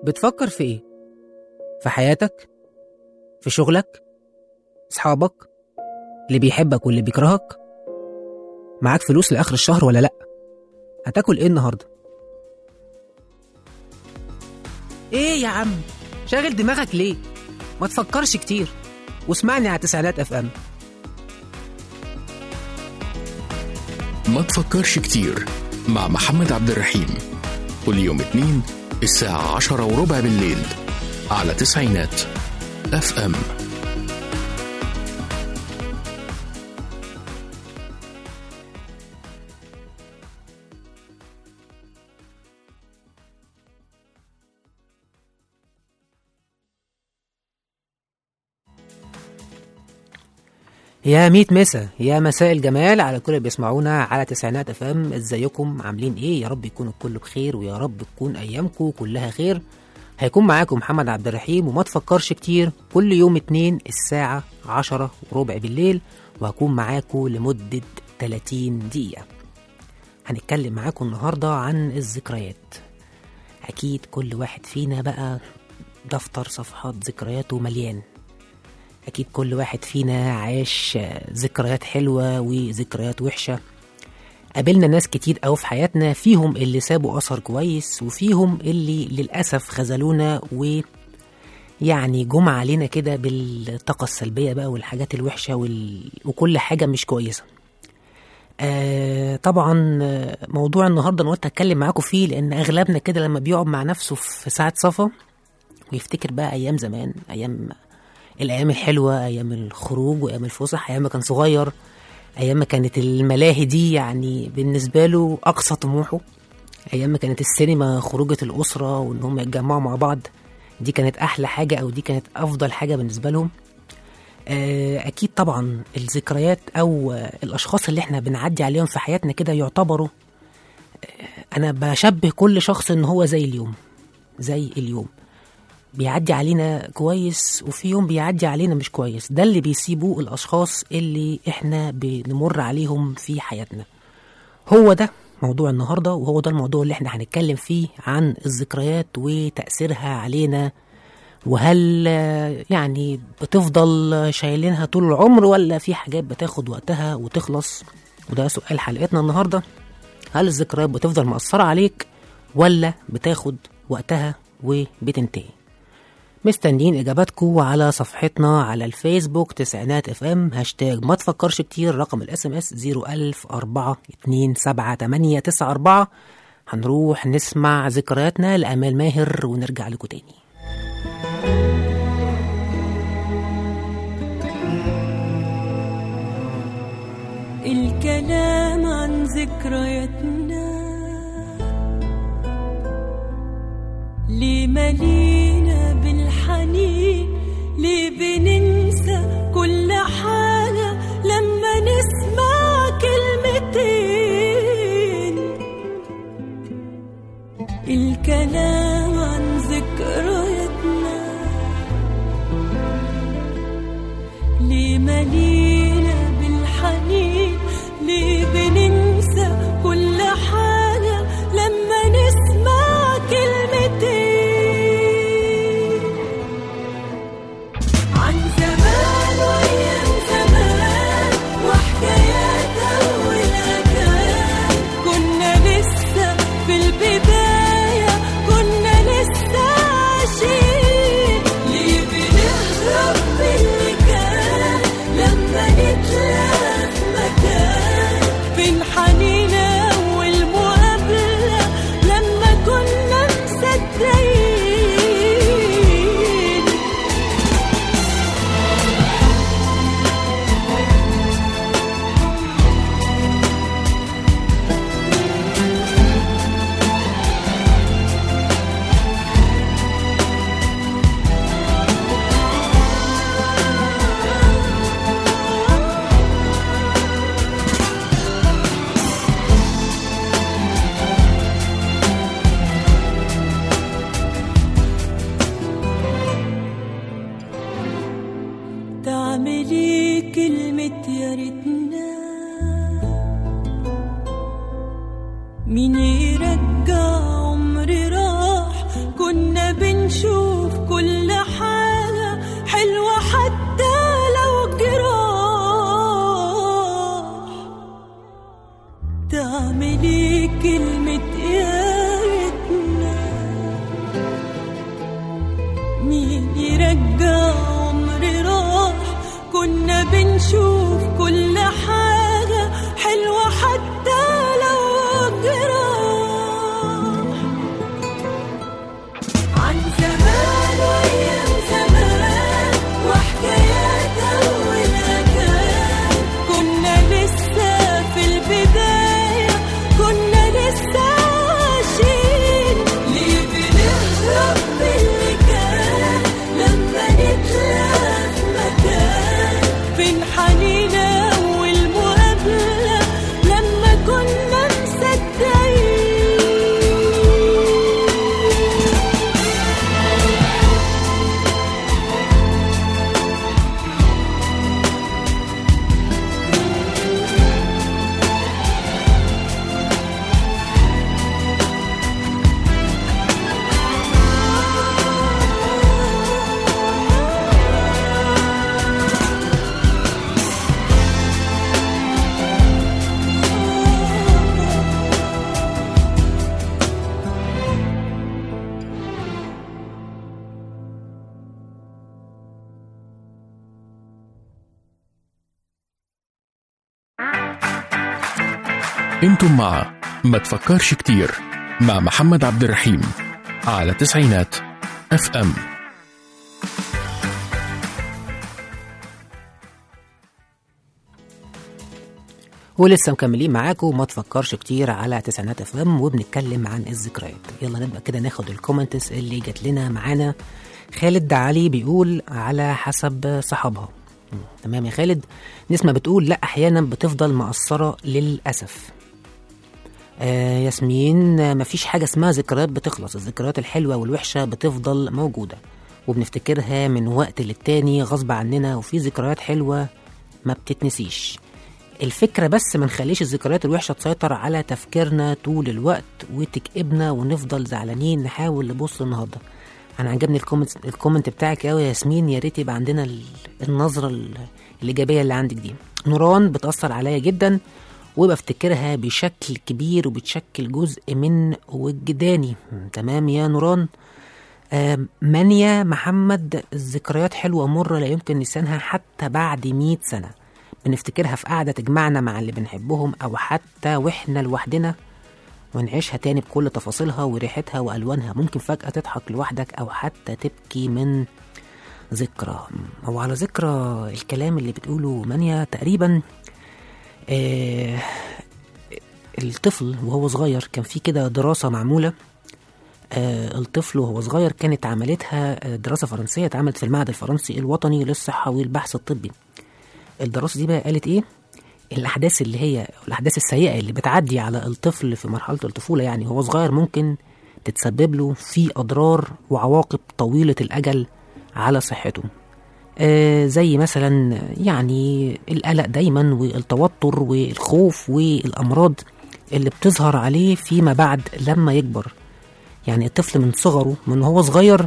بتفكر في ايه؟ في حياتك؟ في شغلك؟ اصحابك؟ اللي بيحبك واللي بيكرهك؟ معاك فلوس لآخر الشهر ولا لأ؟ هتاكل ايه النهارده؟ ايه يا عم؟ شاغل دماغك ليه؟ ما تفكرش كتير واسمعني على تسعينات اف ام ما تفكرش كتير مع محمد عبد الرحيم كل يوم اثنين الساعة عشرة وربع بالليل على تسعينات اف ام يا ميت مسا يا مساء الجمال على كل اللي بيسمعونا على تسعينات اف ام ازيكم عاملين ايه يا رب يكون الكل بخير ويا رب تكون ايامكم كلها خير هيكون معاكم محمد عبد الرحيم وما تفكرش كتير كل يوم اتنين الساعة عشرة وربع بالليل وهكون معاكم لمدة 30 دقيقة هنتكلم معاكم النهاردة عن الذكريات أكيد كل واحد فينا بقى دفتر صفحات ذكرياته مليان أكيد كل واحد فينا عاش ذكريات حلوة وذكريات وحشة قابلنا ناس كتير أوي في حياتنا فيهم اللي سابوا أثر كويس وفيهم اللي للأسف خذلونا و يعني جم علينا كده بالطاقة السلبية بقى والحاجات الوحشة وال... وكل حاجة مش كويسة آه طبعا آه، موضوع النهارده انا قلت اتكلم معاكم فيه لان اغلبنا كده لما بيقعد مع نفسه في ساعه صفا ويفتكر بقى ايام زمان ايام الايام الحلوه ايام الخروج وايام الفسح ايام ما كان صغير ايام ما كانت الملاهي دي يعني بالنسبه له اقصى طموحه ايام ما كانت السينما خروجه الاسره وان هم يتجمعوا مع بعض دي كانت احلى حاجه او دي كانت افضل حاجه بالنسبه لهم آه، اكيد طبعا الذكريات او آه، الاشخاص اللي احنا بنعدي عليهم في حياتنا كده يعتبروا آه، انا بشبه كل شخص ان هو زي اليوم زي اليوم بيعدي علينا كويس وفي يوم بيعدي علينا مش كويس ده اللي بيسيبوه الاشخاص اللي احنا بنمر عليهم في حياتنا هو ده موضوع النهارده وهو ده الموضوع اللي احنا هنتكلم فيه عن الذكريات وتأثيرها علينا وهل آه، يعني بتفضل شايلينها طول العمر ولا في حاجات بتاخد وقتها وتخلص وده سؤال حلقتنا النهارده هل الذكريات بتفضل مأثرة عليك ولا بتاخد وقتها وبتنتهي مستنيين اجاباتكم على صفحتنا على الفيسبوك تسعينات اف ام هاشتاج ما تفكرش كتير رقم الاس ام اس 010427894 هنروح نسمع ذكرياتنا لامال ماهر ونرجع لكم تاني الكلام عن ذكرياتنا ليه ملينا بالحنين ليه بننسى كل حاجة لما نسمع كلمتين الكلام عن ذكرياتنا ليه ملينا بالحنين ليه بننسى كل حاجة لما نسمع كلمتين عن زمان وأيام زمان وحكايات أولها كان كنا لسه في البداية كنا لسه عايشين ليه بنهرب من اللي كان لما نتلاقى في مكان في يرجع عمري راح كنا بنشوف كل حاجة حلوة حتى لو جراح عن زمان وأيام زمان وحكايات أول مكان كنا لسه في البداية كنا لسه عايشين ليه بنهرب من اللي كان لما نتلاقى في مكان فين حنينا والمقابلة لما كنا مصدقين انتم مع ما تفكرش كتير مع محمد عبد الرحيم على تسعينات اف ام ولسه مكملين معاكم ما تفكرش كتير على تسعينات اف ام وبنتكلم عن الذكريات يلا نبدا كده ناخد الكومنتس اللي جات لنا معانا خالد علي بيقول على حسب صحابها مم، تمام يا خالد نسمة بتقول لا احيانا بتفضل مقصرة للاسف آه ياسمين آه، مفيش حاجة اسمها ذكريات بتخلص الذكريات الحلوة والوحشة بتفضل موجودة وبنفتكرها من وقت للتاني غصب عننا وفي ذكريات حلوة ما بتتنسيش الفكرة بس ما نخليش الذكريات الوحشة تسيطر على تفكيرنا طول الوقت وتكئبنا ونفضل زعلانين نحاول نبص النهارده انا عجبني الكومنت الكومنت بتاعك قوي يا ياسمين يا ريت يبقى عندنا ال- النظرة ال- الإيجابية اللي عندك دي نوران بتأثر عليا جدا وبفتكرها بشكل كبير وبتشكل جزء من وجداني م، تمام يا نوران آم، مانيا محمد الذكريات حلوة مرة لا يمكن نسيانها حتى بعد مئة سنة بنفتكرها في قعدة تجمعنا مع اللي بنحبهم أو حتى وإحنا لوحدنا ونعيشها تاني بكل تفاصيلها وريحتها وألوانها ممكن فجأة تضحك لوحدك أو حتى تبكي من ذكرى أو على ذكرى الكلام اللي بتقوله مانيا تقريبا آه الطفل وهو صغير كان في كده دراسة معمولة آه الطفل وهو صغير كانت عملتها آه، دراسة فرنسية اتعملت في المعهد الفرنسي الوطني للصحة والبحث الطبي الدراسة دي بقى قالت ايه الأحداث اللي هي الأحداث السيئة اللي بتعدي على الطفل في مرحلة الطفولة يعني هو صغير ممكن تتسبب له في أضرار وعواقب طويلة الأجل على صحته آه زي مثلا يعني القلق دايما والتوتر والخوف والأمراض اللي بتظهر عليه فيما بعد لما يكبر يعني الطفل من صغره من هو صغير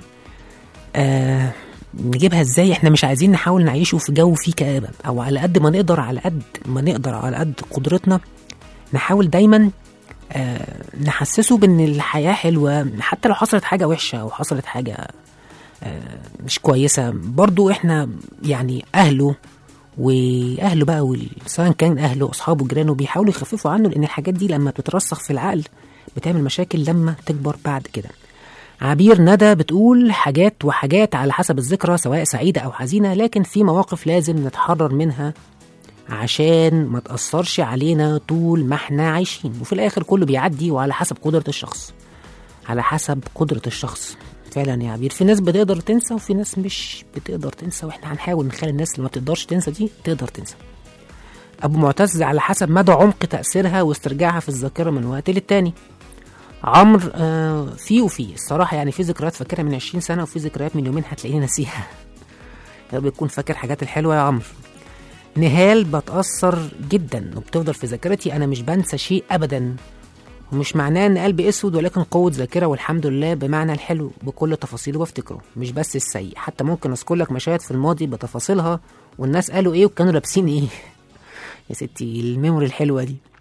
آه نجيبها ازاي احنا مش عايزين نحاول نعيشه في جو فيه كآبة او على قد ما نقدر على قد ما نقدر على قد قدرتنا نحاول دايما آه نحسسه بان الحياة حلوة حتى لو حصلت حاجة وحشة او حصلت حاجة آه مش كويسة برضو احنا يعني اهله واهله بقى وال- سواء كان اهله اصحابه جيرانه بيحاولوا يخففوا عنه لان الحاجات دي لما بتترسخ في العقل بتعمل مشاكل لما تكبر بعد كده عبير ندى بتقول حاجات وحاجات على حسب الذكرى سواء سعيدة أو حزينة لكن في مواقف لازم نتحرر منها عشان ما تأثرش علينا طول ما احنا عايشين وفي الآخر كله بيعدي وعلى حسب قدرة الشخص على حسب قدرة الشخص فعلا يا عبير في ناس بتقدر تنسى وفي ناس مش بتقدر تنسى واحنا هنحاول نخلي الناس اللي ما بتقدرش تنسى دي تقدر تنسى أبو معتز على حسب مدى عمق تأثيرها واسترجاعها في الذاكرة من وقت للتاني عمرو آه في وفي الصراحة يعني في ذكريات فاكرها من 20 سنة وفي ذكريات من يومين هتلاقيني ناسيها يا رب يكون فاكر حاجات الحلوة يا عمرو نهال بتأثر جدا وبتفضل في ذاكرتي أنا مش بنسى شيء أبدا ومش معناه إن قلبي أسود ولكن قوة ذاكرة والحمد لله بمعنى الحلو بكل تفاصيله بفتكره مش بس السيء حتى ممكن أذكر لك مشاهد في الماضي بتفاصيلها والناس قالوا إيه وكانوا لابسين إيه يا ستي الميموري الحلوة دي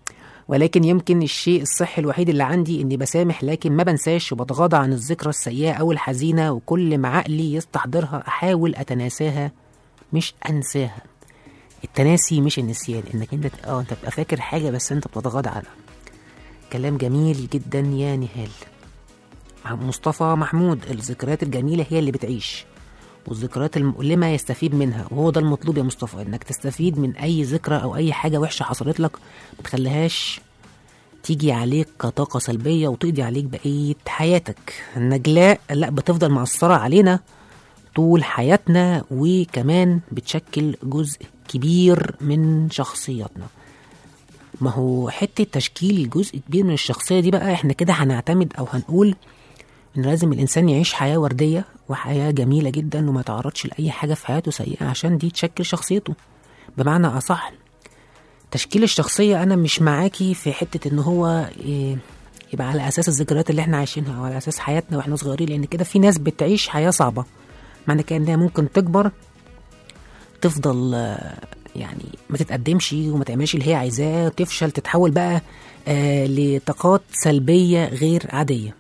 ولكن يمكن الشيء الصحي الوحيد اللي عندي اني بسامح لكن ما بنساش وبتغاضى عن الذكرى السيئة او الحزينة وكل ما عقلي يستحضرها احاول اتناساها مش انساها التناسي مش النسيان انك انت اه انت بتبقى فاكر حاجة بس انت بتتغاضى عنها كلام جميل جدا يا نهال مصطفى محمود الذكريات الجميلة هي اللي بتعيش والذكريات المؤلمة يستفيد منها وهو ده المطلوب يا مصطفى انك تستفيد من اي ذكرى او اي حاجة وحشة حصلت لك ما تخليهاش تيجي عليك كطاقة سلبية وتقضي عليك بقية حياتك النجلاء لا بتفضل مأثرة علينا طول حياتنا وكمان بتشكل جزء كبير من شخصياتنا ما هو حتة تشكيل جزء كبير من الشخصية دي بقى احنا كده هنعتمد او هنقول ان لازم الانسان يعيش حياة وردية وحياة جميلة جدا وما يتعرضش لأي حاجة في حياته سيئة عشان دي تشكل شخصيته بمعنى أصح تشكيل الشخصية أنا مش معاكي في حتة إن هو إيه، يبقى على أساس الذكريات اللي إحنا عايشينها أو على أساس حياتنا وإحنا صغيرين لأن كده في ناس بتعيش حياة صعبة معنى كده إنها ممكن تكبر تفضل آه، يعني ما تتقدمش وما تعملش اللي هي عايزاه تفشل تتحول بقى آه لطاقات سلبية غير عادية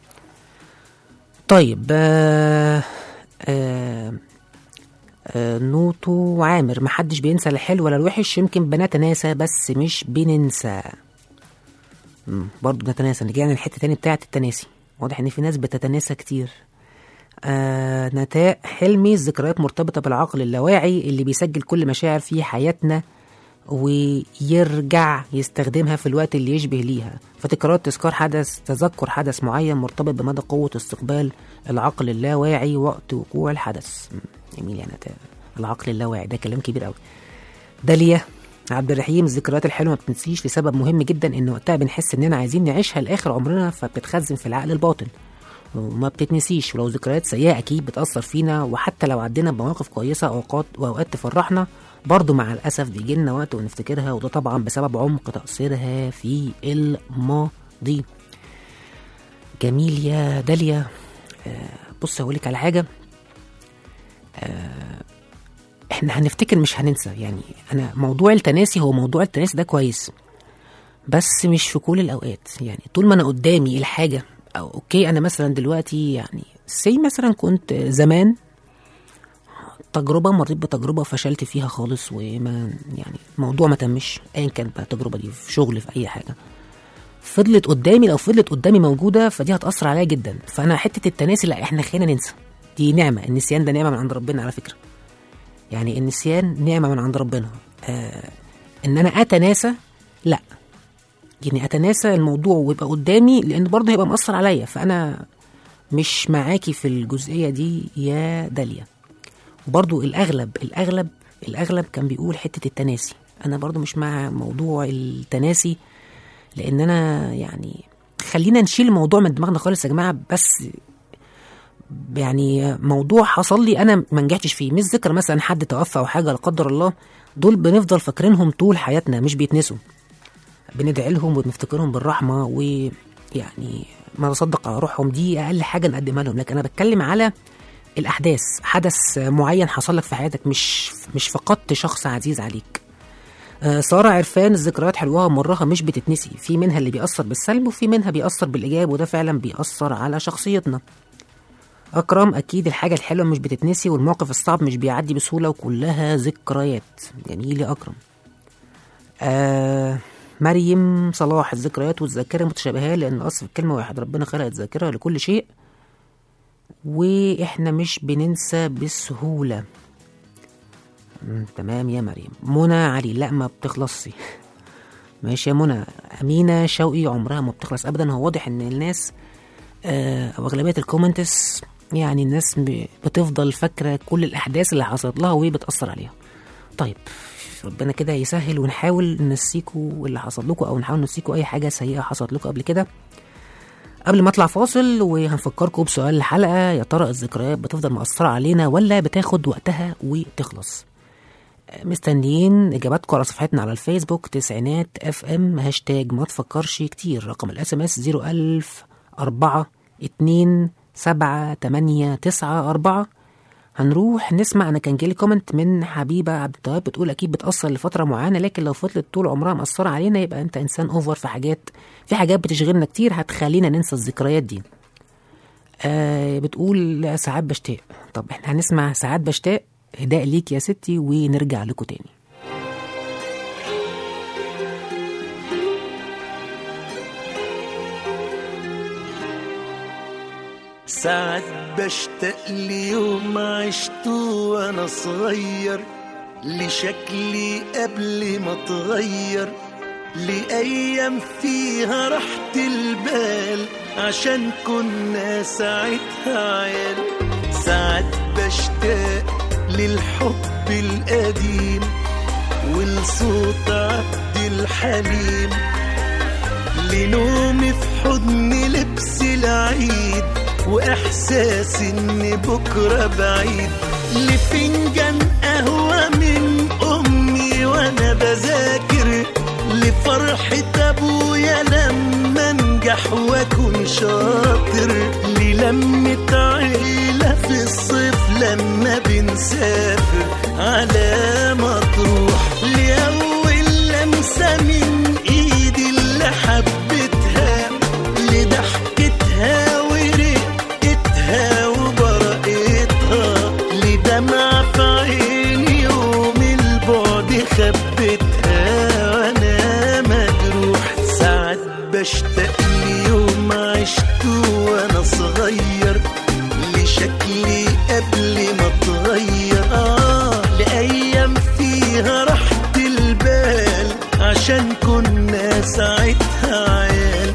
طيب آه آه آه نوتو وعامر محدش بينسى الحلو ولا الوحش يمكن بنتناسى بس مش بننسى مم، برضه بنتناسى رجعنا الحته تاني بتاعت التناسي واضح ان في ناس بتتناسى كتير آه نتاء حلمي الذكريات مرتبطة بالعقل اللاواعي اللي بيسجل كل مشاعر في حياتنا ويرجع يستخدمها في الوقت اللي يشبه ليها فتكرار تذكار حدث تذكر حدث معين مرتبط بمدى قوة استقبال العقل اللاواعي وقت وقوع الحدث مم، جميل يا نتاء العقل اللاواعي ده كلام كبير قوي داليا عبد الرحيم الذكريات الحلوه ما بتنسيش لسبب مهم جدا ان وقتها بنحس اننا عايزين نعيشها لاخر عمرنا فبتتخزن في العقل الباطن وما بتتنسيش ولو ذكريات سيئة أكيد بتأثر فينا وحتى لو عدينا بمواقف كويسة أوقات وأوقات تفرحنا برضه مع الأسف بيجيلنا وقت ونفتكرها وده طبعا بسبب عمق تأثيرها في الماضي جميل يا داليا آه، بص هقولك على حاجة آه، احنا هنفتكر مش هننسى يعني انا موضوع التناسي هو موضوع التناسي ده كويس بس مش في كل الاوقات يعني طول ما انا قدامي الحاجه او اوكي انا مثلا دلوقتي يعني سي مثلا كنت زمان تجربه مريت بتجربه فشلت فيها خالص وما يعني الموضوع ما تمش ايا كانت بقى التجربه دي في شغل في اي حاجه فضلت قدامي لو فضلت قدامي موجوده فدي هتاثر عليا جدا فانا حته التناسي لا احنا خلينا ننسى دي نعمه النسيان ده نعمه من عند ربنا على فكره يعني النسيان نعمه من عند ربنا آه ان انا اتناسى لا يعني اتناسى الموضوع ويبقى قدامي لان برضه هيبقى مأثر عليا فانا مش معاكي في الجزئيه دي يا داليا وبرضه الاغلب الاغلب الاغلب كان بيقول حته التناسي انا برضه مش مع موضوع التناسي لان انا يعني خلينا نشيل الموضوع من دماغنا خالص يا جماعه بس يعني موضوع حصل لي انا ما نجحتش فيه مش ذكر مثلا حد توفى او حاجه لا قدر الله دول بنفضل فاكرينهم طول حياتنا مش بيتنسوا بندعي لهم وبنفتكرهم بالرحمه ويعني ما نصدق على روحهم دي اقل حاجه نقدمها لهم لكن انا بتكلم على الاحداث حدث معين حصل لك في حياتك مش مش فقدت شخص عزيز عليك آه، سارة عرفان الذكريات حلوها ومرها مش بتتنسي في منها اللي بيأثر بالسلب وفي منها بيأثر بالإيجاب وده فعلا بيأثر على شخصيتنا أكرم أكيد الحاجة الحلوة مش بتتنسي والموقف الصعب مش بيعدي بسهولة وكلها ذكريات جميل يا أكرم آه مريم صلاح الذكريات والذاكرة متشابهة لأن أصل الكلمة واحد ربنا خلق الذاكرة لكل شيء وإحنا مش بننسى بسهولة مم، تمام يا مريم منى علي لا ما بتخلصش ماشي يا منى أمينة شوقي عمرها ما بتخلص أبدا هو واضح إن الناس آه، أو أغلبية الكومنتس يعني الناس ب- بتفضل فاكرة كل الأحداث اللي حصلت لها وهي بتأثر عليها طيب ربنا كده يسهل ونحاول نسيكوا اللي حصل لكم أو نحاول نسيكوا أي حاجة سيئة حصلت لكم قبل كده قبل ما اطلع فاصل وهنفكركم بسؤال الحلقة يا ترى الذكريات بتفضل مأثرة علينا ولا بتاخد وقتها وتخلص مستنيين اجاباتكم على صفحتنا على الفيسبوك تسعينات اف ام هاشتاج ما تفكرش كتير رقم الاس ام اس 01000 4 2 7 8 9 4 هنروح نسمع انا كان جالي كومنت من حبيبه عبد التواب بتقول اكيد بتاثر لفتره معينه لكن لو فضلت طول عمرها مأثره علينا يبقى انت انسان اوفر في حاجات في حاجات بتشغلنا كتير هتخلينا ننسى الذكريات دي آه بتقول ساعات بشتاق طب احنا هنسمع ساعات بشتاق هداء ليك يا ستي ونرجع لكم تاني ساعات بشتاق ليوم عشته وانا صغير لشكلي قبل ما اتغير لأيام فيها راحة البال عشان كنا ساعتها عيال ساعات بشتاق للحب القديم ولصوت عبد الحليم لنومي في حضن لبس العيد واحساس ان بكره بعيد لفنجان قهوه من امي وانا بذاكر لفرحه ابويا لما انجح واكون شاطر للمه عيله في الصيف لما بنسافر على مطروح لاول لمسه من ايدي اللي حبيتها لضحكتها ورقتها وبرقتها لدمع في عيني يوم البعد خبتها وانا مجروح ساعات بشتاق ليوم عشته وانا صغير لشكلي قبل ما اتغير اه لايام فيها راحة البال عشان كنا ساعتها عيال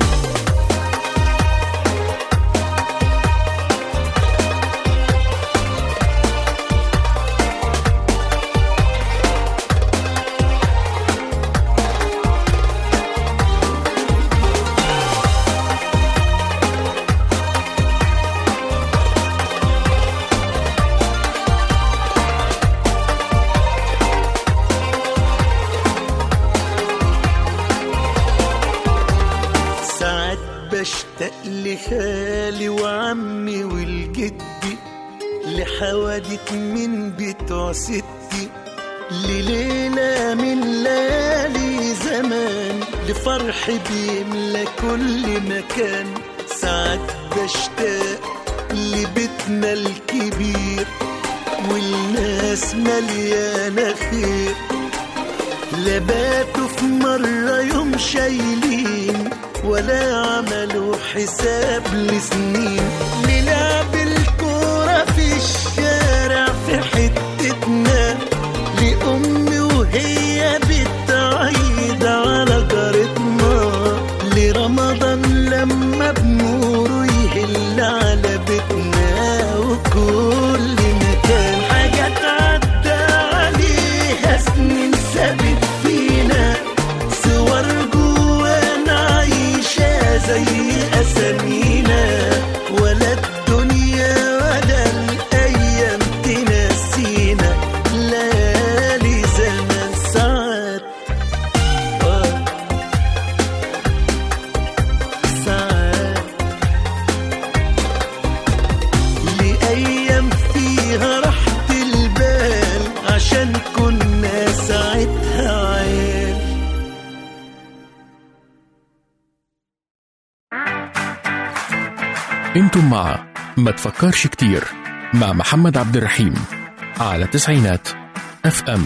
ساعات بشتاق لخالي وعمي والجدي لحوادث من بتوع ستي لليلة من ليالي زمان لفرح بيملى كل مكان ساعات بشتاق لبيتنا الكبير والناس مليانة خير لباتوا في مرة يوم شايلين ولا عملوا حساب لسنين للعب الكورة في الشارع في حتتنا لأمي وهي بتعيد على جارتنا لرمضان لما بنوره يهل على بيتنا وكل مكان حاجات عدى عليها سنين ثابت فينا صور جوانا عايشة زي أسامينا ولا الدنيا ولا الأيام تنسينا ليالي زمان ساعات آه. ساعات لأيام فيها راحة البال عشان كنا ساعتها عيال انتم مع ما تفكرش كتير مع محمد عبد الرحيم على تسعينات اف ام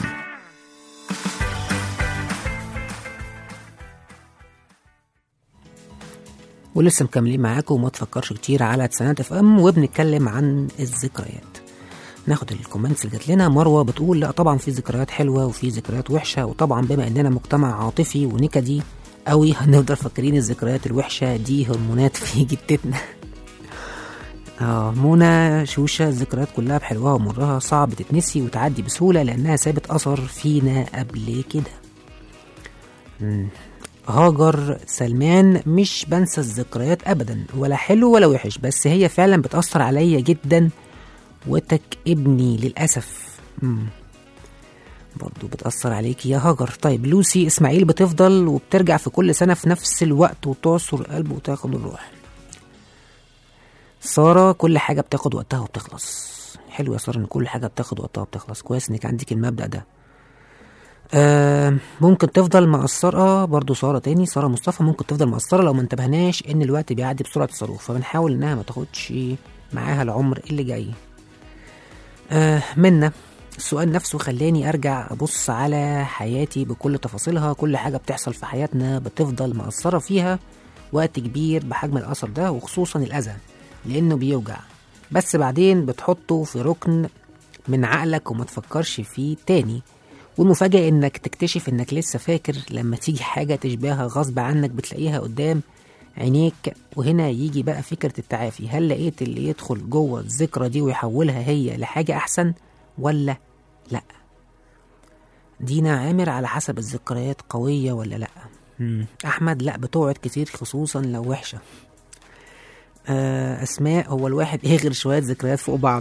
ولسه مكملين معاكم وما تفكرش كتير على تسعينات اف ام وبنتكلم عن الذكريات ناخد الكومنتس اللي جات لنا مروه بتقول لا طبعا في ذكريات حلوه وفي ذكريات وحشه وطبعا بما اننا مجتمع عاطفي ونكدي قوي هنفضل فاكرين الذكريات الوحشه دي هرمونات في جتتنا اه منى شوشه الذكريات كلها بحلوها ومرها صعب تتنسي وتعدي بسهوله لانها سابت اثر فينا قبل كده مم. هاجر سلمان مش بنسى الذكريات ابدا ولا حلو ولا وحش بس هي فعلا بتاثر عليا جدا وتك ابني للاسف مم. برضو بتأثر عليك يا هاجر طيب لوسي إسماعيل بتفضل وبترجع في كل سنة في نفس الوقت وتعصر القلب وتاخد الروح سارة كل حاجة بتاخد وقتها وبتخلص حلو يا ساره ان كل حاجه بتاخد وقتها بتخلص كويس انك عندك المبدا ده آه ممكن تفضل مقصرة برضو سارة تاني سارة مصطفى ممكن تفضل مقصرة لو ما انتبهناش ان الوقت بيعدي بسرعة الصاروخ فبنحاول انها ما تاخدش معاها العمر اللي جاي آه منا السؤال نفسه خلاني ارجع ابص على حياتي بكل تفاصيلها كل حاجة بتحصل في حياتنا بتفضل مقصرة فيها وقت كبير بحجم الاثر ده وخصوصا الاذى لانه بيوجع بس بعدين بتحطه في ركن من عقلك وما تفكرش فيه تاني والمفاجأة إنك تكتشف إنك لسه فاكر لما تيجي حاجة تشبهها غصب عنك بتلاقيها قدام عينيك وهنا يجي بقى فكرة التعافي هل لقيت اللي يدخل جوه الذكرى دي ويحولها هي لحاجة أحسن ولا لأ دينا عامر على حسب الذكريات قوية ولا لأ مم. أحمد لأ بتقعد كتير خصوصا لو وحشة آه أسماء هو الواحد إيه غير شوية ذكريات فوق بعض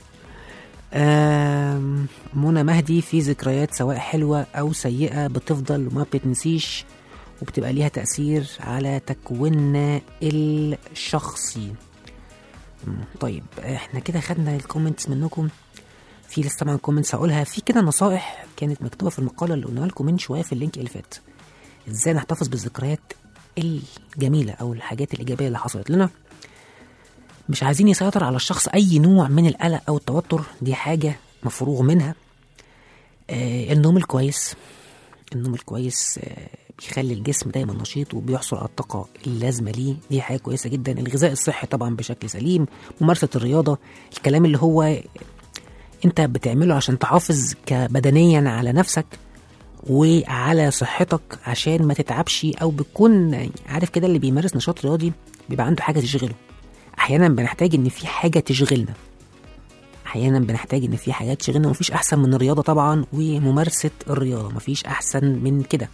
آم، منى مهدي في ذكريات سواء حلوة أو سيئة بتفضل وما بتتنسيش وبتبقى ليها تأثير على تكويننا الشخصي مم، طيب احنا كده خدنا الكومنتس منكم في لسه طبعا كومنتس هقولها في كده نصائح كانت مكتوبة في المقالة اللي قلناها لكم من شوية في اللينك اللي فات ازاي نحتفظ بالذكريات الجميلة أو الحاجات الإيجابية اللي حصلت لنا مش عايزين يسيطر على الشخص أي نوع من القلق أو التوتر دي حاجة مفروغ منها آه النوم الكويس النوم الكويس آه بيخلي الجسم دايما نشيط وبيحصل على الطاقة اللازمة ليه دي حاجة كويسة جدا الغذاء الصحي طبعا بشكل سليم ممارسة الرياضة الكلام اللي هو انت بتعمله عشان تحافظ كبدنيا على نفسك وعلى صحتك عشان ما تتعبش او بتكون عارف كده اللي بيمارس نشاط رياضي بيبقى عنده حاجه تشغله احيانا بنحتاج ان في حاجه تشغلنا احيانا بنحتاج ان في حاجات تشغلنا ومفيش احسن من الرياضه طبعا وممارسه الرياضه مفيش احسن من كده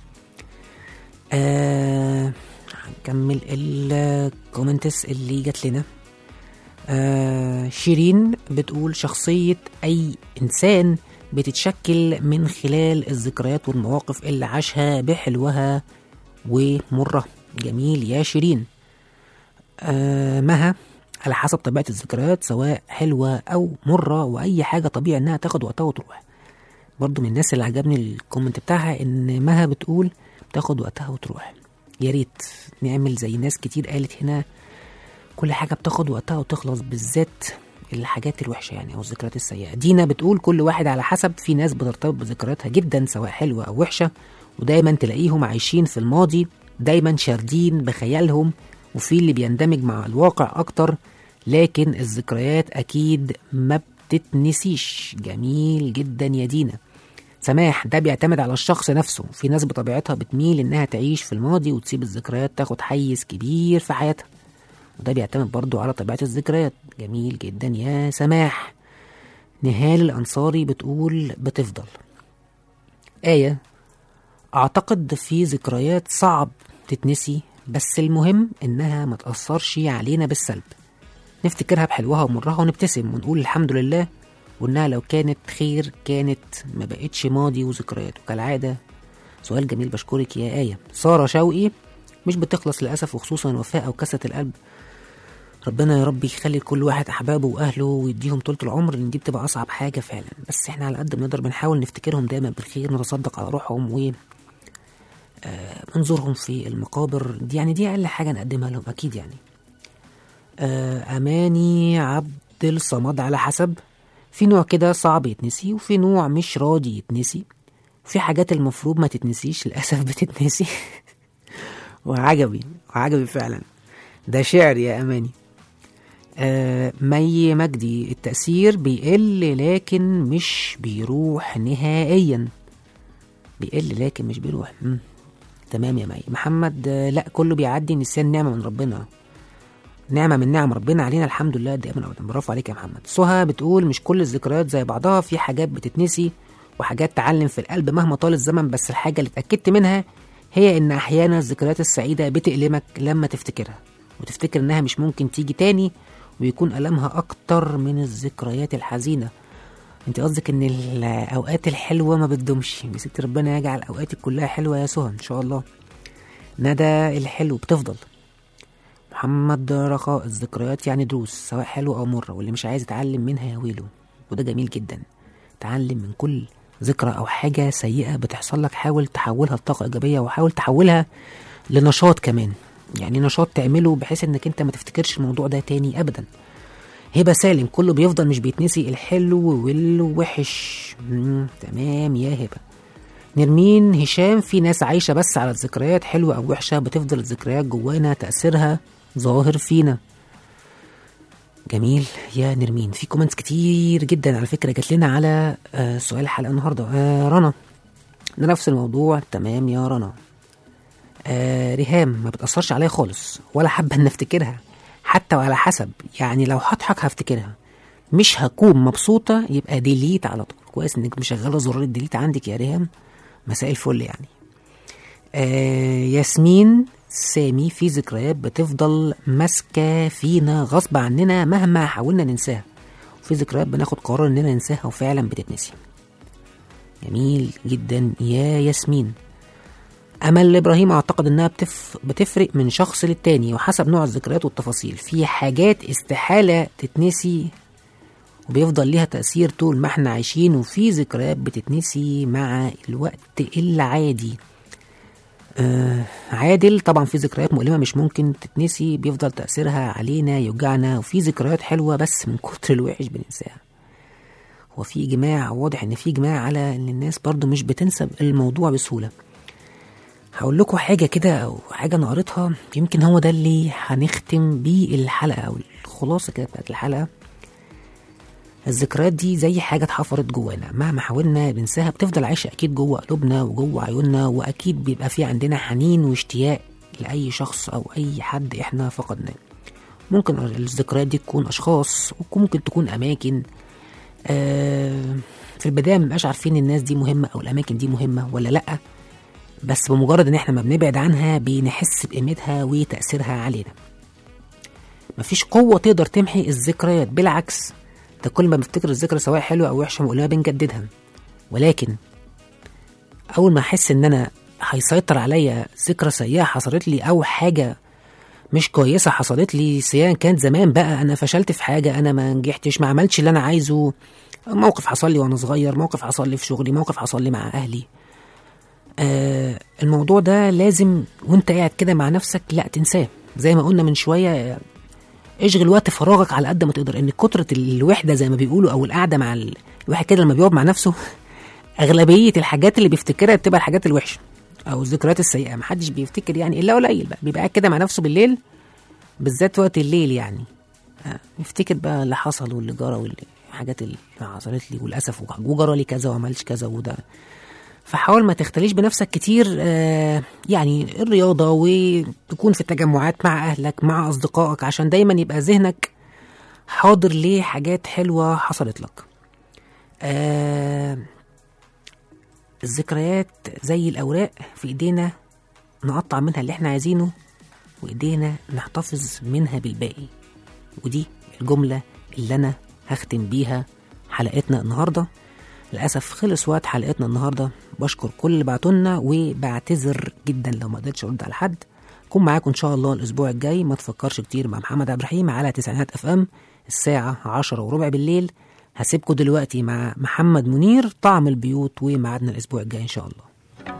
آه هنكمل الكومنتس اللي جات لنا آه شيرين بتقول شخصية أي إنسان بتتشكل من خلال الذكريات والمواقف اللي عاشها بحلوها ومرة جميل يا شيرين آه مها على حسب طبيعة الذكريات سواء حلوة أو مرة وأي حاجة طبيعي إنها تاخد وقتها وتروح برضو من الناس اللي عجبني الكومنت بتاعها إن مها بتقول تاخد وقتها وتروح يا ريت نعمل زي ناس كتير قالت هنا كل حاجة بتاخد وقتها وتخلص بالذات الحاجات الوحشة يعني أو الذكريات السيئة دينا بتقول كل واحد على حسب في ناس بترتبط بذكرياتها جدا سواء حلوة أو وحشة ودايما تلاقيهم عايشين في الماضي دايما شاردين بخيالهم وفي اللي بيندمج مع الواقع أكتر لكن الذكريات أكيد ما بتتنسيش جميل جدا يا دينا سماح ده بيعتمد على الشخص نفسه في ناس بطبيعتها بتميل إنها تعيش في الماضي وتسيب الذكريات تاخد حيز كبير في حياتها وده بيعتمد برضو على طبيعة الذكريات جميل جدا يا سماح نهال الأنصاري بتقول بتفضل آية أعتقد في ذكريات صعب تتنسي بس المهم إنها ما تأثرش علينا بالسلب نفتكرها بحلوها ومرها ونبتسم ونقول الحمد لله وإنها لو كانت خير كانت ما بقتش ماضي وذكريات وكالعادة سؤال جميل بشكرك يا آية سارة شوقي مش بتخلص للأسف وخصوصا الوفاة أو كسرة القلب ربنا يا رب يخلي كل واحد احبابه واهله ويديهم طولة العمر لان دي بتبقى اصعب حاجه فعلا بس احنا على قد ما نقدر بنحاول نفتكرهم دايما بالخير نتصدق على روحهم و آه، نزورهم في المقابر دي يعني دي اقل حاجه نقدمها لهم اكيد يعني آه، اماني عبد الصمد على حسب في نوع كده صعب يتنسي وفي نوع مش راضي يتنسي في حاجات المفروض ما تتنسيش للاسف بتتنسي وعجبي وعجبي فعلا ده شعر يا اماني آه مي مجدي التأثير بيقل لكن مش بيروح نهائيا بيقل لكن مش بيروح مم. تمام يا مي محمد آه لا كله بيعدي نسيان نعمة من ربنا نعمة من نعم ربنا علينا الحمد لله دائما ابدا برافو عليك يا محمد سهى بتقول مش كل الذكريات زي بعضها في حاجات بتتنسي وحاجات تعلم في القلب مهما طال الزمن بس الحاجة اللي اتأكدت منها هي ان احيانا الذكريات السعيدة بتألمك لما تفتكرها وتفتكر انها مش ممكن تيجي تاني ويكون ألمها أكتر من الذكريات الحزينة انت قصدك ان الاوقات الحلوه ما بتدومش يا ست ربنا يجعل اوقاتك كلها حلوه يا سهى ان شاء الله ندى الحلو بتفضل محمد رخاء الذكريات يعني دروس سواء حلوه او مره واللي مش عايز يتعلم منها يا ويله وده جميل جدا تعلم من كل ذكرى او حاجه سيئه بتحصل لك حاول تحولها لطاقه ايجابيه وحاول تحولها لنشاط كمان يعني نشاط تعمله بحيث انك انت ما تفتكرش الموضوع ده تاني ابدا هبه سالم كله بيفضل مش بيتنسي الحلو والوحش مم. تمام يا هبه نرمين هشام في ناس عايشة بس على الذكريات حلوة أو وحشة بتفضل الذكريات جوانا تأثيرها ظاهر فينا جميل يا نرمين في كومنتس كتير جدا على فكرة جات لنا على آه سؤال الحلقة النهاردة آه رنا ده نفس الموضوع تمام يا رنا آه ريهام ما بتأثرش عليا خالص ولا حابة إن أفتكرها حتى وعلى حسب يعني لو هضحك هفتكرها مش هكون مبسوطة يبقى ديليت على طول كويس إنك مشغلة زرار الديليت عندك يا ريهام مساء الفل يعني آه ياسمين سامي في ذكريات بتفضل ماسكة فينا غصب عننا مهما حاولنا ننساها وفي ذكريات بناخد قرار اننا ننساها وفعلا بتتنسي جميل جدا يا ياسمين امل ابراهيم اعتقد انها بتف... بتفرق من شخص للتاني وحسب نوع الذكريات والتفاصيل في حاجات استحالة تتنسي وبيفضل ليها تأثير طول ما احنا عايشين وفي ذكريات بتتنسي مع الوقت العادي آه عادل طبعا في ذكريات مؤلمة مش ممكن تتنسي بيفضل تأثيرها علينا يوجعنا وفي ذكريات حلوة بس من كتر الوحش بننساها هو في إجماع واضح إن في إجماع على إن الناس برضو مش بتنسى الموضوع بسهولة هقول لكم حاجة كده أو حاجة أنا قريتها يمكن هو ده اللي هنختم بيه الحلقة أو الخلاصة كده بتاعت الحلقة الذكريات دي زي حاجة اتحفرت جوانا مهما حاولنا ننساها بتفضل عايشة أكيد جوه قلوبنا وجوه عيوننا وأكيد بيبقى في عندنا حنين واشتياق لأي شخص أو أي حد إحنا فقدناه ممكن الذكريات دي تكون أشخاص وممكن تكون أماكن آه في البداية مبقاش عارفين الناس دي مهمة أو الأماكن دي مهمة ولا لأ بس بمجرد إن إحنا ما بنبعد عنها بنحس بقيمتها وتأثيرها علينا مفيش قوة تقدر تمحي الذكريات بالعكس ده كل ما بفتكر الذكرى سواء حلوة أو وحشة مؤلمة بنجددها ولكن أول ما أحس إن أنا هيسيطر عليا ذكرى سيئة حصلت لي أو حاجة مش كويسة حصلت لي سواء كانت زمان بقى أنا فشلت في حاجة أنا ما نجحتش ما عملتش اللي أنا عايزه موقف حصل لي وأنا صغير موقف حصل لي في شغلي موقف حصل لي مع أهلي آه الموضوع ده لازم وانت قاعد كده مع نفسك لا تنساه زي ما قلنا من شوية اشغل وقت فراغك على قد ما تقدر ان كترة الوحدة زي ما بيقولوا او القعدة مع ال... الواحد كده لما بيقعد مع نفسه اغلبية الحاجات اللي بيفتكرها بتبقى الحاجات الوحشة او الذكريات السيئة محدش بيفتكر يعني الا قليل بقى بيبقى قاعد كده مع نفسه بالليل بالذات وقت الليل يعني آه، يفتكر بقى اللي حصل واللي جرى والحاجات اللي حصلت لي والاسف وجرى لي كذا وعملتش كذا وده فحاول ما تختليش بنفسك كتير آه يعني الرياضة وتكون في التجمعات مع أهلك مع أصدقائك عشان دايما يبقى ذهنك حاضر لحاجات حلوة حصلت لك آه الذكريات زي الأوراق في إيدينا نقطع منها اللي احنا عايزينه وإيدينا نحتفظ منها بالباقي ودي الجملة اللي أنا هختم بيها حلقتنا النهارده للاسف خلص وقت حلقتنا النهارده بشكر كل اللي بعتولنا وبعتذر جدا لو ما قدرتش ارد على حد اكون معاكم ان شاء الله الاسبوع الجاي ما تفكرش كتير مع محمد عبد الرحيم على تسعينات اف ام الساعه عشرة وربع بالليل هسيبكم دلوقتي مع محمد منير طعم البيوت وميعادنا الاسبوع الجاي ان شاء الله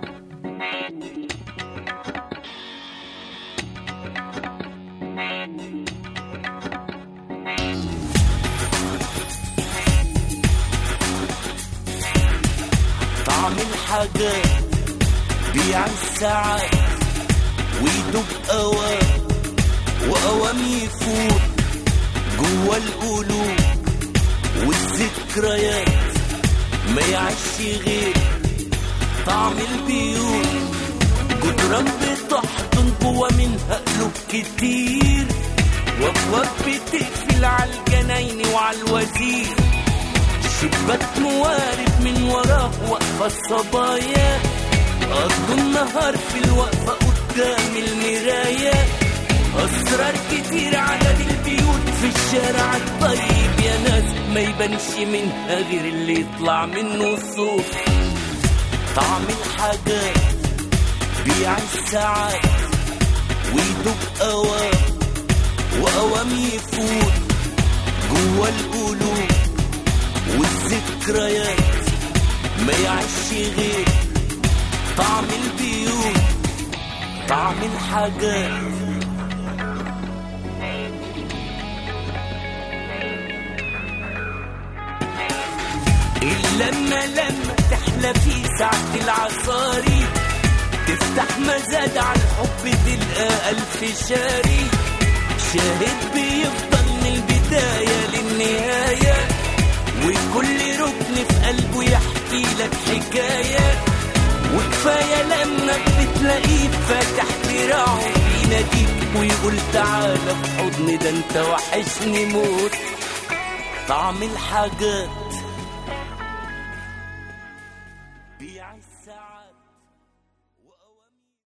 طعم الحاجات بيع الساعات ويدوب أوام وأوام يفوت جوا القلوب والذكريات ما يعيش غير طعم البيوت جدران بتحضن جوا منها قلوب كتير وابواب بتقفل على الجناين وعلى الوزير شباك موارد من وراه واقفة الصبايا قضوا النهار في الوقفة قدام المراية أسرار كتير عدد البيوت في الشارع الطيب يا ناس ما يبانش منها غير اللي يطلع منه الصوت طعم الحاجات بيع الساعات ويدوب أوام وأوام يفوت جوا القلوب والذكريات ما يعيش غير طعم البيوت طعم الحاجات اللمة لما تحلى في ساعة العصاري تفتح مزاد على الحب تلقى ألف شاري شاهد بيفضل من البداية للنهاية وكل ركن في قلبه يحكي لك حكاية وكفاية لما بتلاقيه فاتح دراعه بيناديك ويقول تعالى في حضني ده انت وحشني موت طعم الحاجات